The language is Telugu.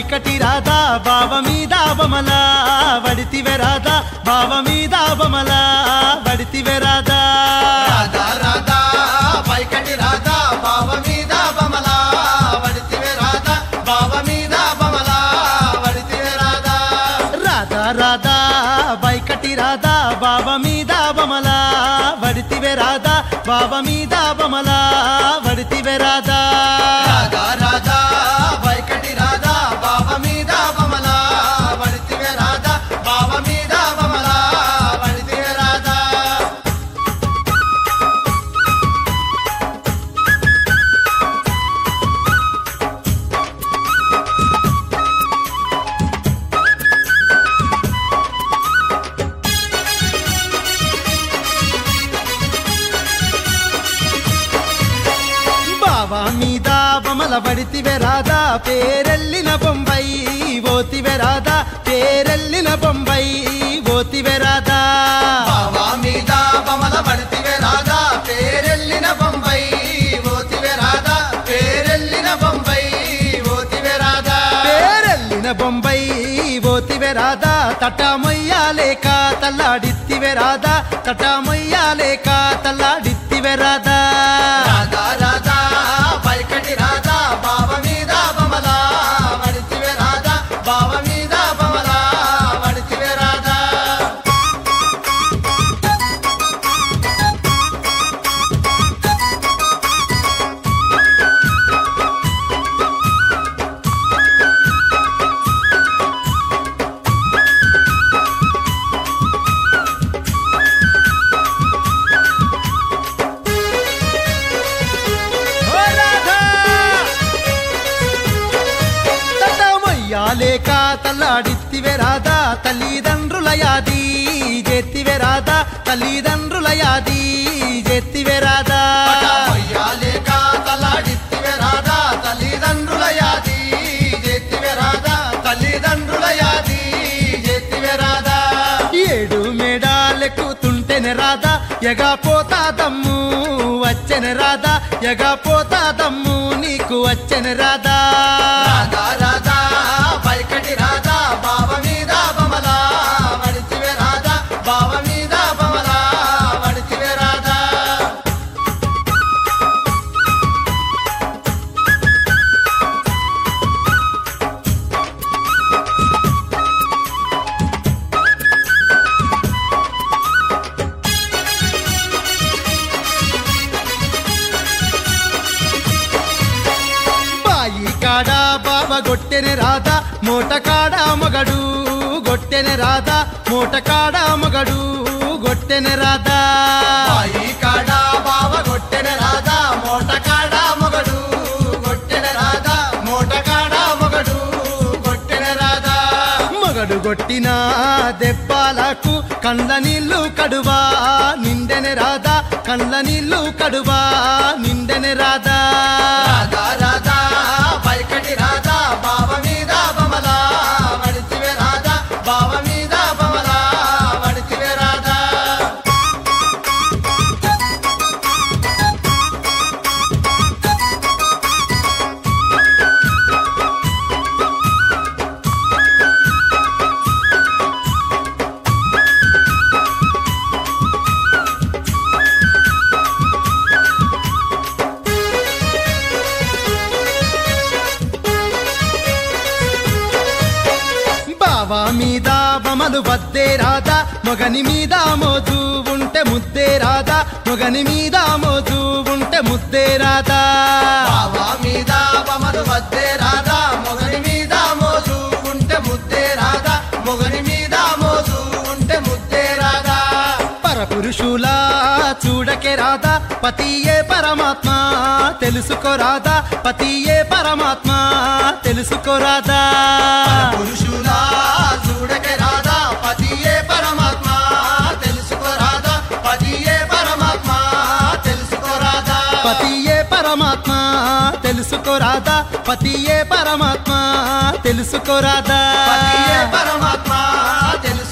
వైకటి రాధా బావ మీద బమల వడితివే రాధా బావ మీద బమల వడితివే రాధా రాధా రాధా పైకటి రాధా బావ మీద బమల వడితివే రాధా బావ మీద బమల వడితివే రాధా రాధా రాధా వైకటి రాధా బావ మీద బమల వడితివే రాధా బావ మీద బమల వడితివే రాధా రాధా రాధా పైకటి రాధా బావ మీద బమల వడితివే రాధా బావ మీద బమల వడితివే రాధా బావ మీద బమల వడితివే రాధా పేరెల్లిన బొంబై ఓతివే రాధా పేరెల్లిన బొంబై ఓతివే రాధా బావా మీద బమల పడితివే రాధా పేరెల్లిన బొంబై ఓతివే రాధా పేరెల్లిన బొంబై ఓతివే రాధా పేరెల్లిన బొంబై ఓతివే రాధా తటమొయ్యాలేక తల్లాడిత్తివే రాధా తటమొయ్యాలేక తల్లాడిత్తివే రాధా రాధా రాధా పైకటి రాధా బావ మీద బమల పడితివే రాధా బావ మీద బమల పడితివే రాధా ఓ రాధా తటమొయ్యాలేక తల్లాడిత్తివే రాధా తల్లిదండ్రుల యాది జెత్తివే రాధా తల్లిదండ్రుల యాది జెత్తివే రాధా మొయ్యాలేక తలాడిత్తివే రాధా తల్లిదండ్రుల యాది జెత్తివే రాధా తల్లిదండ్రుల యాది జెత్తివే రాధా ఏడు మేడాలెక్కుతుంటేనే రాధా ఎగా పోతా దమ్ము వచ్చెన రాధా ఎగా పోతా దమ్ము నీకు వచ్చెన రాధా రాధా రాధా పైకటి రాధా బావ మీద బమల వడితివే రాధా బావ మీద బమల వడితివే రాధా బాయి కాడ బావ గొట్టెన రాధా మూట కాడ మొగడు గొట్టెన రాధా మూట కాడ మొగడు గొట్టెన రాధా బాయి కాడ బావ గొట్టెన రాధా మోట కాడ మొగడు గొట్టెన రాధా మోట కాడ మొగడు గొట్టెన రాధా మొగడు గొట్టిన దెబ్బలకు కండ్ల నీళ్లు కడువా నిండెన రాధా కండ్ల నీళ్లు కడువా నిండెన రాధా రాధా రాధా పైకటి రాధా బావ మీద బమల వడితివే రాధా బావ మీద బమల వడితివే రాధా బావా మీద బమలు వద్దే రాధా మొగని మీద మోజు ఉంటే ముద్దే రాధా మొగని మీద మోజు ఉంటే ముద్దే రాధా బావా మీద బమలు వద్దే రాధా మొగని మీద మోజు ఉంటే ముద్దే రాధా మొగని మీద మోజు ఉంటే ముద్దే రాధా పరపురుషులా చూడకే రాధా పతియే పరమాత్మ తెలుసుకో రాధా పతియే పరమాత్మ తెలుసుకో రాధా పురుషులా చూడకే రాధా పతియే పరమాత్మ తెలుసుకో రాధా పతియే పరమాత్మ తెలుసుకో రాధా పతియే పరమాత్మ తెలుసుకో రాధా పతియే పరమాత్మ తెలుసుకో రాధా పతియే పరమాత్మ తెలుసుకో